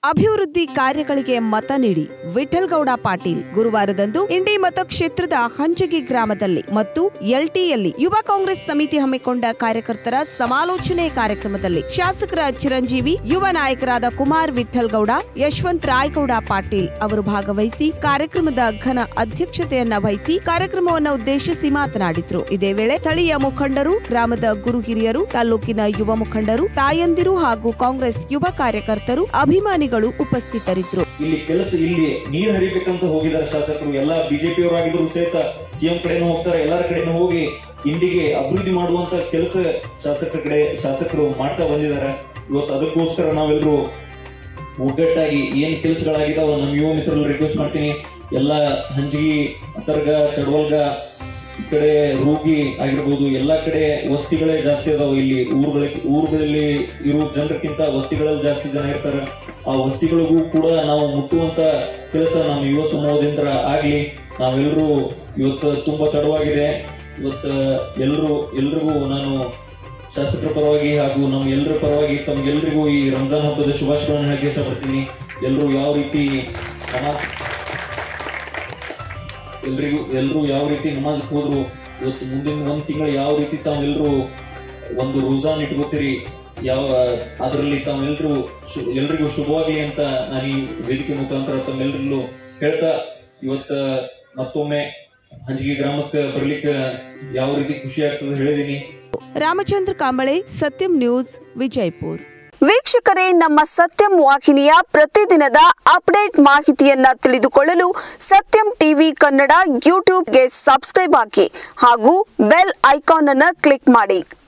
ಅಭಿವೃದ್ಧಿ ಕಾರ್ಯಗಳಿಗೆ ಮತ ನೀಡಿ ವಿಠಲ್ಗೌಡ ಪಾಟೀಲ್ ಗುರುವಾರದಂದು ಇಂಡಿ ಮತಕ್ಷೇತ್ರದ ಹಂಚಗಿ ಗ್ರಾಮದಲ್ಲಿ ಮತ್ತು ಎಲ್ಟಿಯಲ್ಲಿ ಯುವ ಕಾಂಗ್ರೆಸ್ ಸಮಿತಿ ಹಮ್ಮಿಕೊಂಡ ಕಾರ್ಯಕರ್ತರ ಸಮಾಲೋಚನೆ ಕಾರ್ಯಕ್ರಮದಲ್ಲಿ ಶಾಸಕರ ಚಿರಂಜೀವಿ ಯುವ ನಾಯಕರಾದ ಕುಮಾರ್ ವಿಠಲ್ಗೌಡ ಯಶವಂತ್ ರಾಯಗೌಡ ಪಾಟೀಲ್ ಅವರು ಭಾಗವಹಿಸಿ ಕಾರ್ಯಕ್ರಮದ ಘನ ಅಧ್ಯಕ್ಷತೆಯನ್ನ ವಹಿಸಿ ಕಾರ್ಯಕ್ರಮವನ್ನು ಉದ್ದೇಶಿಸಿ ಮಾತನಾಡಿದ್ರು ಇದೇ ವೇಳೆ ಸ್ಥಳೀಯ ಮುಖಂಡರು ಗ್ರಾಮದ ಗುರು ಹಿರಿಯರು ತಾಲೂಕಿನ ಯುವ ಮುಖಂಡರು ತಾಯಂದಿರು ಹಾಗೂ ಕಾಂಗ್ರೆಸ್ ಯುವ ಕಾರ್ಯಕರ್ತರು ಅಭಿಮಾನಿಗಳು ಉಪಸ್ಥಿತರಿದ್ದರು ಇಲ್ಲಿ ಕೆಲಸ ಇಲ್ಲಿ ನೀರ್ ಹರಿಬೇಕಂತ ಹೋಗಿದ್ದಾರೆ ಶಾಸಕರು ಎಲ್ಲ ಬಿಜೆಪಿ ಅವರಾಗಿದ್ರು ಸಹಿತ ಸಿಎಂ ಕಡೆನೂ ಹೋಗ್ತಾರೆ ಎಲ್ಲರ ಕಡೆನೂ ಹೋಗಿ ಇಂಡಿಗೆ ಅಭಿವೃದ್ಧಿ ಮಾಡುವಂತ ಕೆಲಸ ಶಾಸಕರ ಕಡೆ ಶಾಸಕರು ಮಾಡ್ತಾ ಬಂದಿದ್ದಾರೆ ಇವತ್ತು ಅದಕ್ಕೋಸ್ಕರ ನಾವೆಲ್ಲರೂ ಒಗ್ಗಟ್ಟಾಗಿ ಏನ್ ಕೆಲಸಗಳಾಗಿದಾವ ನಮ್ಮ ಯುವ ಮಿತ್ರರಲ್ಲಿ ರಿಕ್ವೆಸ್ಟ್ ಮಾಡ್ತೀನಿ ಎಲ್ಲ ಹಂಜಿಗಿ ಅಂತರ್ಗ ತಡವಲ್ಗ ಈ ಕಡೆ ರೂಗಿ ಆಗಿರ್ಬೋದು ಎಲ್ಲಾ ಕಡೆ ವಸ್ತಿಗಳೇ ಜಾಸ್ತಿ ಅದಾವ ಇಲ್ಲಿ ಊರುಗಳ ಊರುಗಳಲ್ಲಿ ಇರೋ ಜನರಕ್ಕಿಂತ ವಸ್ತಿಗಳಲ್ಲಿ ಜಾಸ್ತಿ ಜನ ಇರ್ತಾರೆ ಆ ವಸ್ತಿಗಳಿಗೂ ಕೂಡ ನಾವು ಮುಟ್ಟುವಂತ ಕೆಲಸ ನಮ್ಮ ಯುವ ಸಮೂಹದಿಂದ ಆಗ್ಲಿ ನಾವೆಲ್ಲರೂ ಇವತ್ತು ತುಂಬಾ ತಡವಾಗಿದೆ ಇವತ್ತು ಎಲ್ಲರೂ ಎಲ್ರಿಗೂ ನಾನು ಶಾಸಕರ ಪರವಾಗಿ ಹಾಗೂ ನಮ್ಮ ಎಲ್ಲರ ಪರವಾಗಿ ತಮ್ಗೆಲ್ರಿಗೂ ಈ ರಂಜಾನ್ ಹಬ್ಬದ ಶುಭಾಶಯಗಳನ್ನು ಹೇಳಕ್ಕೆ ಇಷ್ಟಪಡ್ತೀನಿ ಎಲ್ಲರೂ ಯಾವ ರೀತಿ ನಮಾಜ್ ಎಲ್ರಿಗೂ ಎಲ್ಲರೂ ಯಾವ ರೀತಿ ನಮಾಜ್ಗೆ ಹೋದ್ರು ಇವತ್ತು ಮುಂದಿನ ಒಂದ್ ತಿಂಗಳು ಯಾವ ರೀತಿ ತಾವೆಲ್ಲರೂ ಒಂದು ರೋಜಾನ್ ಇಟ್ಕೋತೀರಿ ಯಾವ ಅದರಲ್ಲಿ ತಾವೆಲ್ಲರೂ ಶು- ಎಲ್ರಿಗೂ ಶುಭವಾಗ್ಲಿ ಅಂತ ನಾನು ಈ ವೇದಿಕೆ ಮುಖಾಂತರ ತಮ್ಮೆಲ್ಲರಲ್ಲೂ ಹೇಳ್ತಾ ಇವತ್ತ ಮತ್ತೊಮ್ಮೆ ಹಂಜಿಗೆ ಗ್ರಾಮಕ್ಕೆ ಬರ್ಲಿಕ್ಕೆ ಯಾವ ರೀತಿ ಖುಷಿ ಆಗ್ತದೆ ಹೇಳಿದೀನಿ ರಾಮಚಂದ್ರ ಕಾಂಬಳೆ ಸತ್ಯಂ ನ್ಯೂಸ್ ವಿಜಯಪುರ್ ವೀಕ್ಷಕರೇ ನಮ್ಮ ಸತ್ಯಂ ವಾಹಿನಿಯ ಪ್ರತಿದಿನದ ಅಪ್ಡೇಟ್ ಮಾಹಿತಿಯನ್ನ ತಿಳಿದುಕೊಳ್ಳಲು ಸತ್ಯಂ ಟಿವಿ ಕನ್ನಡ ಯೂಟ್ಯೂಬ್ಗೆ ಸಬ್ಸ್ಕ್ರೈಬ್ ಹಾಕಿ ಹಾಗೂ ಬೆಲ್ ಐಕಾನ್ ಅನ್ನು ಕ್ಲಿಕ್ ಮಾಡಿ